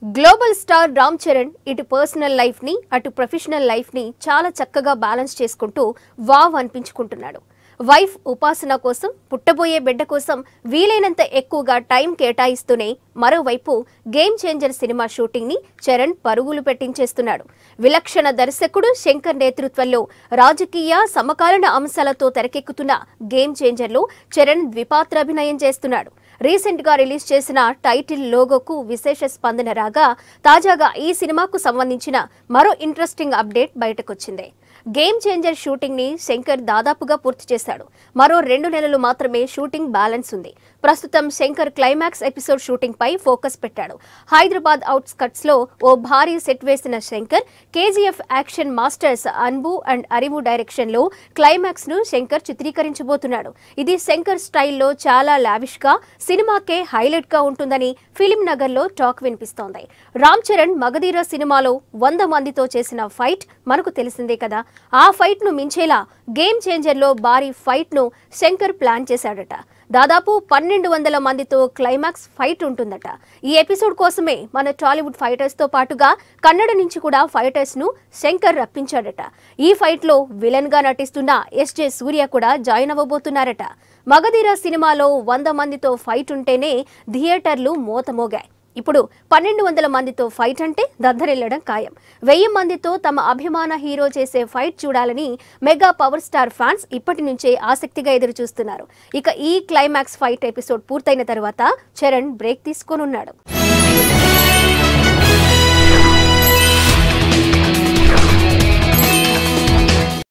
global star Ram Charan ఇటు personal life ని అటు ప్రొఫెషనల్ లైఫ్ ని చాలా చక్కగా బ్యాలెన్స్ చేసుకుంటూ వావ్ అనిపించుకుంటున్నాడు వైఫ్ ఉపాసన కోసం పుట్టబోయే బిడ్డ కోసం వీలైనంత ఎక్కువగా టైం కేటాయిస్తూనే మరోవైపు గేమ్ చేంజర్ సినిమా షూటింగ్ ని చరణ్ పరుగులు పెట్టించేస్తున్నాడు విలక్షణ దర్శకుడు శంకర్ నేతృత్వంలో రాజకీయ సమకాలీన అంశాలతో తెరకెక్కుతున్న గేమ్ చేంజర్ లో చరణ్ ద్విపాత్రాభినయం చేస్తున్నాడు రీసెంట్ గా రిలీజ్ చేసిన టైటిల్ లోగోకు విశేష స్పందన రాగా తాజాగా ఈ సినిమాకు సంబంధించిన మరో ఇంట్రెస్టింగ్ అప్డేట్ బయటకొచ్చింది గేమ్ చేంజర్ షూటింగ్ ని శంకర్ దాదాపుగా పూర్తి చేశాడు మరో రెండు నెలలు మాత్రమే షూటింగ్ బ్యాలెన్స్ ఉంది ప్రస్తుతం శంకర్ క్లైమాక్స్ ఎపిసోడ్ షూటింగ్ పై ఫోకస్ పెట్టాడు హైదరాబాద్ అవుట్స్కట్స్ లో ఓ భారీ సెట్ వేసిన Shankar KGF action masters Anbu and Arivu direction లో క్లైమాక్స్ ను శంకర్ చిత్రీకరించబోతున్నాడు ఇది శంకర్ స్టైల్లో చాలా లావిష్ గా సినిమాకే హైలైట్ గా ఉంటుందని ఫిలిం నగర్ లో టాక్ వినిపిస్తోంది రామ్ చరణ్ మగధీర సినిమాలో వంద మందితో చేసిన ఫైట్ మనకు తెలిసిందే కదా ఆ ఫైట్ ను మించేలా గేమ్ చేంజర్ లో భారీ ఫైట్ ను శంకర్ ప్లాన్ చేశాడట దాదాపు పన్నెండు వందల మందితో క్లైమాక్స్ ఫైట్ ఉంటుందట ఈ ఎపిసోడ్ కోసమే మన టాలీవుడ్ ఫైటర్స్ తో పాటుగా కన్నడ నుంచి కూడా ఫైటర్స్ ను శంకర్ రప్పించాడట ఈ ఫైట్ లో విలన్ గా నటిస్తున్న ఎస్జే సూర్య కూడా జాయిన్ అవ్వబోతున్నారట మగధీర సినిమాలో వంద మందితో ఫైట్ ఉంటేనే థియేటర్లు మోతమోగాయి ఇప్పుడు పన్నెండు వందల మందితో ఫైట్ అంటే దద్దరిల్లడం ఖాయం వెయ్యి మందితో తమ అభిమాన హీరో చేసే ఫైట్ చూడాలని మెగా పవర్ స్టార్ ఫ్యాన్స్ ఇప్పటి నుంచే ఆసక్తిగా ఎదురు చూస్తున్నారు ఇక ఈ క్లైమాక్స్ ఫైట్ ఎపిసోడ్ పూర్తయిన తర్వాత చరణ్ బ్రేక్ తీసుకోనున్నాడు